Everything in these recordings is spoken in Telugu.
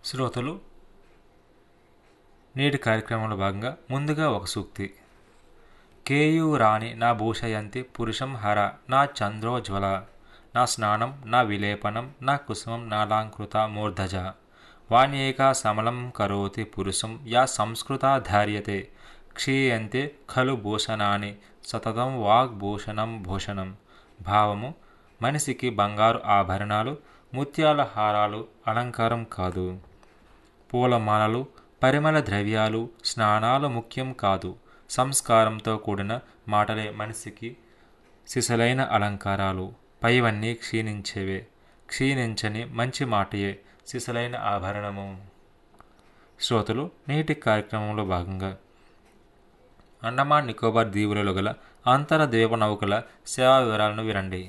శ్రోతలు నేటి కార్యక్రమంలో భాగంగా ముందుగా ఒక సూక్తి కేయూరాణి నా భూషయంతి పురుషం హర నా చంద్రోజ్వల నా స్నానం నా విలేపనం నా కుసుమం నాలాంకృత మూర్ధజ వాణ్యేకా సమలం కరోతి పురుషం యా సంస్కృతా ధార్యతే క్షీయంతే ఖలు భూషణాని సతతం వాగ్భూషణం భూషణం భావము మనిషికి బంగారు ఆభరణాలు ముత్యాల హారాలు అలంకారం కాదు పూలమాలలు పరిమళ ద్రవ్యాలు స్నానాలు ముఖ్యం కాదు సంస్కారంతో కూడిన మాటలే మనిషికి సిసలైన అలంకారాలు పైవన్నీ క్షీణించేవే క్షీణించని మంచి మాటయే సిసలైన ఆభరణము శ్రోతలు నేటి కార్యక్రమంలో భాగంగా అండమాన్ నికోబార్ దీవులలో గల అంతర ద్వీప నౌకల సేవా వివరాలను వినండి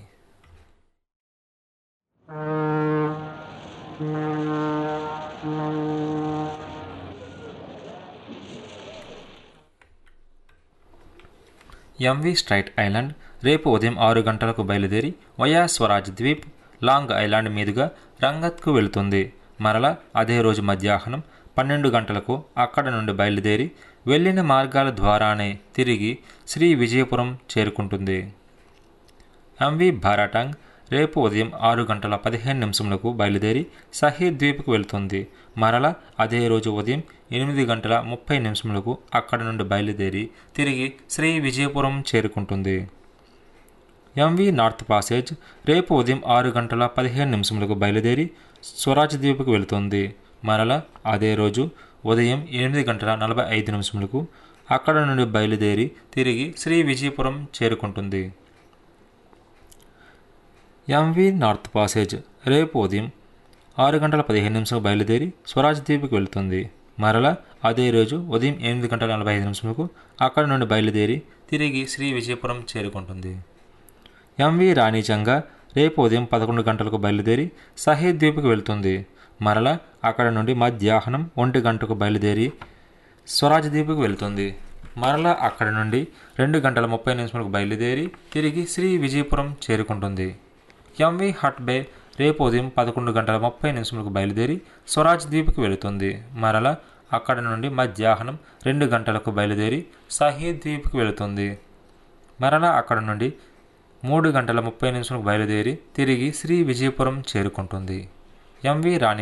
ఎంవి స్ట్రైట్ ఐలాండ్ రేపు ఉదయం ఆరు గంటలకు బయలుదేరి via Swaraj Dweep Long Island మీదుగా రంగత్కు వెళుతుంది మరలా అదే రోజు మధ్యాహ్నం పన్నెండు గంటలకు అక్కడ నుండి బయలుదేరి వెళ్ళిన మార్గాల ద్వారానే తిరిగి శ్రీ విజయపురం చేరుకుంటుంది ఎంవి భారాటాంగ్ రేపు ఉదయం ఆరు గంటల పదిహేను నిమిషములకు బయలుదేరి సహీద్ ద్వీప్కు వెళ్తుంది మరల అదే రోజు ఉదయం ఎనిమిది గంటల ముప్పై నిమిషములకు అక్కడ నుండి బయలుదేరి తిరిగి శ్రీ విజయపురం చేరుకుంటుంది ఎంవి నార్త్ పాసేజ్ రేపు ఉదయం ఆరు గంటల పదిహేను నిమిషములకు బయలుదేరి స్వరాజ్ ద్వీప్కు వెళుతుంది మరల అదే రోజు ఉదయం ఎనిమిది గంటల నలభై ఐదు నిమిషములకు అక్కడ నుండి బయలుదేరి తిరిగి శ్రీ విజయపురం చేరుకుంటుంది ఎంవి నార్త్ పాసేజ్ రేపు ఉదయం ఆరు గంటల పదిహేను నిమిషాలకు బయలుదేరి స్వరాజ్ ద్వీప్కి వెళుతుంది మరల అదే రోజు ఉదయం ఎనిమిది గంటల నలభై ఐదు నిమిషాలకు అక్కడ నుండి బయలుదేరి తిరిగి శ్రీ విజయపురం చేరుకుంటుంది ఎంవి రాణిచంగా రేపు ఉదయం పదకొండు గంటలకు బయలుదేరి సహీద్ ద్వీప్కి వెళ్తుంది మరల అక్కడ నుండి మధ్యాహ్నం ఒంటి గంటకు బయలుదేరి స్వరాజ్ ద్వీప్కి వెళ్తుంది మరలా అక్కడ నుండి రెండు గంటల ముప్పై నిమిషాలకు బయలుదేరి తిరిగి శ్రీ విజయపురం చేరుకుంటుంది ఎంవి హట్ బే రేపు ఉదయం పదకొండు గంటల ముప్పై నిమిషములకు బయలుదేరి స్వరాజ్ ద్వీప్కి వెళుతుంది మరల అక్కడ నుండి మధ్యాహ్నం రెండు గంటలకు బయలుదేరి సహీద్ ద్వీప్కి వెళుతుంది మరల అక్కడ నుండి మూడు గంటల ముప్పై నిమిషాలకు బయలుదేరి తిరిగి శ్రీ విజయపురం చేరుకుంటుంది ఎంవి రాణి